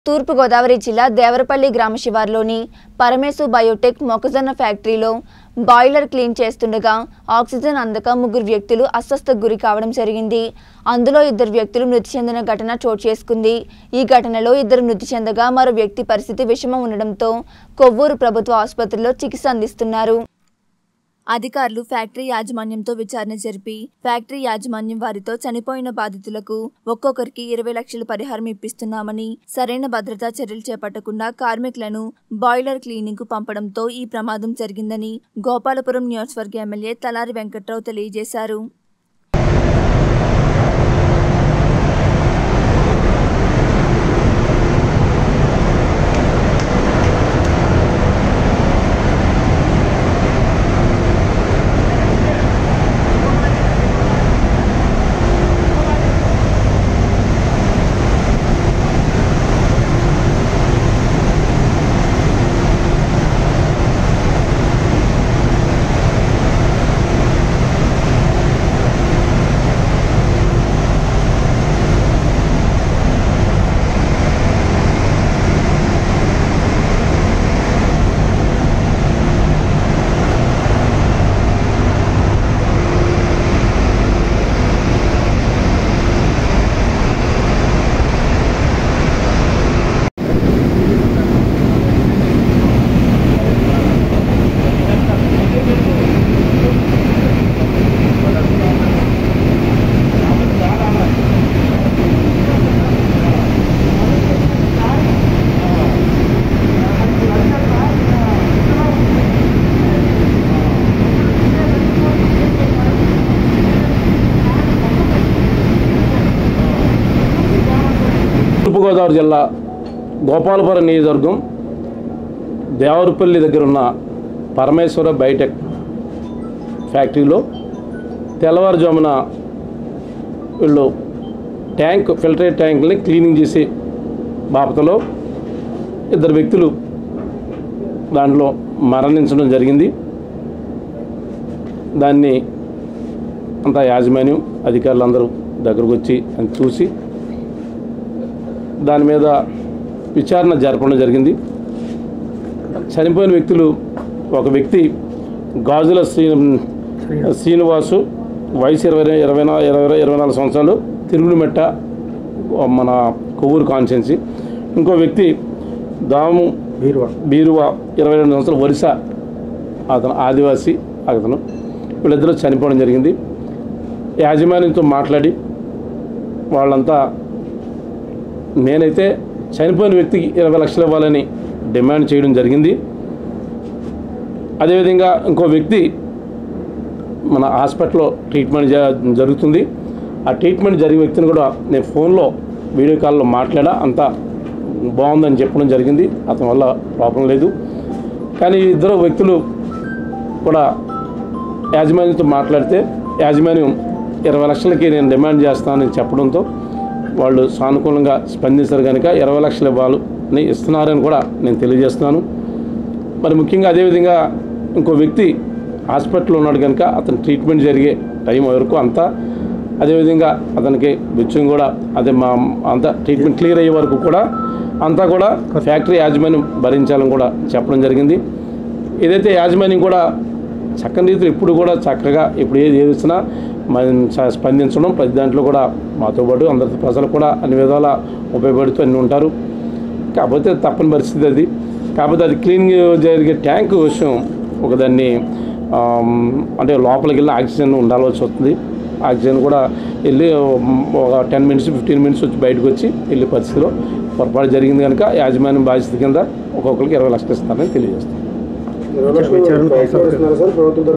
తూర్పుగోదావరి జిల్లా దేవరపల్లి గ్రామ శివార్లోని పరమేశు బయోటెక్ మొక్కజొన్న ఫ్యాక్టరీలో బాయిలర్ క్లీన్ చేస్తుండగా ఆక్సిజన్ అందక ముగ్గురు వ్యక్తులు అస్వస్థకు గురి కావడం జరిగింది అందులో ఇద్దరు వ్యక్తులు మృతి చెందిన ఘటన చోటు చేసుకుంది ఈ ఘటనలో ఇద్దరు మృతి చెందగా మరో వ్యక్తి పరిస్థితి విషమం ఉండడంతో కొవ్వూరు ప్రభుత్వ ఆసుపత్రిలో చికిత్స అందిస్తున్నారు అధికారులు ఫ్యాక్టరీ యాజమాన్యంతో విచారణ జరిపి ఫ్యాక్టరీ యాజమాన్యం వారితో చనిపోయిన బాధితులకు ఒక్కొక్కరికి ఇరవై లక్షల పరిహారం ఇప్పిస్తున్నామని సరైన భద్రతా చర్యలు చేపట్టకుండా కార్మికులను బాయిలర్ క్లీనింగ్ కు పంపడంతో ఈ ప్రమాదం జరిగిందని గోపాలపురం నియోజకవర్గ ఎమ్మెల్యే తలారి వెంకట్రావు తెలియజేశారు తూర్పుగోదావరి జిల్లా గోపాలపురం నియోజకవర్గం దేవరపల్లి దగ్గర ఉన్న పరమేశ్వర బయోటెక్ ఫ్యాక్టరీలో తెల్లవారుజామున వీళ్ళు ట్యాంక్ ఫిల్టరేట్ ట్యాంక్ని క్లీనింగ్ చేసే బాపతలో ఇద్దరు వ్యక్తులు దాంట్లో మరణించడం జరిగింది దాన్ని అంతా యాజమాన్యం అధికారులు అందరూ దగ్గరకు వచ్చి అని చూసి దాని మీద విచారణ జరపడం జరిగింది చనిపోయిన వ్యక్తులు ఒక వ్యక్తి గాజుల శ్రీ శ్రీనివాసు వయసు ఇరవై ఇరవై నా- ఇరవై ఇరవై నాలుగు సంవత్సరాలు తిరుగుడుమెట్ట మన కొవ్వూరు కాన్స్టెన్సీ ఇంకో వ్యక్తి దాము బీరువా బీరువా ఇరవై రెండు సంవత్సరాలు ఒరిస్స అతను ఆదివాసి అతను వీళ్ళిద్దరూ చనిపోవడం జరిగింది యాజమాన్యంతో మాట్లాడి వాళ్ళంతా నేనైతే చనిపోయిన వ్యక్తికి ఇరవై లక్షలు ఇవ్వాలని డిమాండ్ చేయడం జరిగింది అదేవిధంగా ఇంకో వ్యక్తి మన హాస్పిటల్లో ట్రీట్మెంట్ జ- జరుగుతుంది ఆ ట్రీట్మెంట్ జరిగే వ్యక్తిని కూడా నేను ఫోన్లో వీడియో కాల్లో మాట్లాడా అంతా బాగుందని చెప్పడం జరిగింది అతని వల్ల ప్రాబ్లం లేదు కానీ ఈ ఇద్దరు వ్యక్తులు కూడా యాజమాన్యంతో మాట్లాడితే యాజమాన్యం ఇరవై లక్షలకి నేను డిమాండ్ చేస్తానని చెప్పడంతో వాళ్ళు సానుకూలంగా స్పందించారు కనుక ఇరవై లక్షలు ఇవ్వాలని ఇస్తున్నారని కూడా నేను తెలియజేస్తున్నాను మరి ముఖ్యంగా అదేవిధంగా ఇంకో వ్యక్తి హాస్పిటల్లో ఉన్నాడు కనుక అతని ట్రీట్మెంట్ జరిగే టైం వరకు అంతా అదేవిధంగా అతనికి బిచ్చం కూడా అదే మా అంతా ట్రీట్మెంట్ క్లియర్ అయ్యే వరకు కూడా అంతా కూడా ఫ్యాక్టరీ యాజమాన్యం భరించాలని కూడా చెప్పడం జరిగింది ఏదైతే యాజమాన్యం కూడా చక్కని రీతిలో ఇప్పుడు కూడా చక్కగా ఇప్పుడు ఏది ఏది ఇచ్చినా మనం చ- స్పందించడం ప్రతి దాంట్లో కూడా మాతో పాటు అందరి ప్రజలు కూడా అన్ని విధాల ఉపయోగపడుతూ అన్ని ఉంటారు కాకపోతే తప్పని పరిస్థితి అది కాకపోతే అది క్లీనింగ్ జరిగే ట్యాంక్ విషయం ఒకదాన్ని ఆమ్, అంటే లోపలికి వెళ్ళి ఆక్సిజన్ ఉండాల్సి వస్తుంది ఆక్సిజన్ కూడా వెళ్ళి ఉమ్, ఒక టెన్ మినిట్స్ ఫిఫ్టీన్ మినిట్స్ వచ్చి బయటకు వచ్చి వెళ్ళే పరిస్థితిలో పొరపాటు జరిగింది కనుక యాజమాన్యం బాధ్యత కింద ఒక్కొక్కరికి ఇరవై లక్షలు ఇస్తారని తెలియజేస్తాను విచారణ కొనసాగుతుంది. సార్ ప్రభుత్వం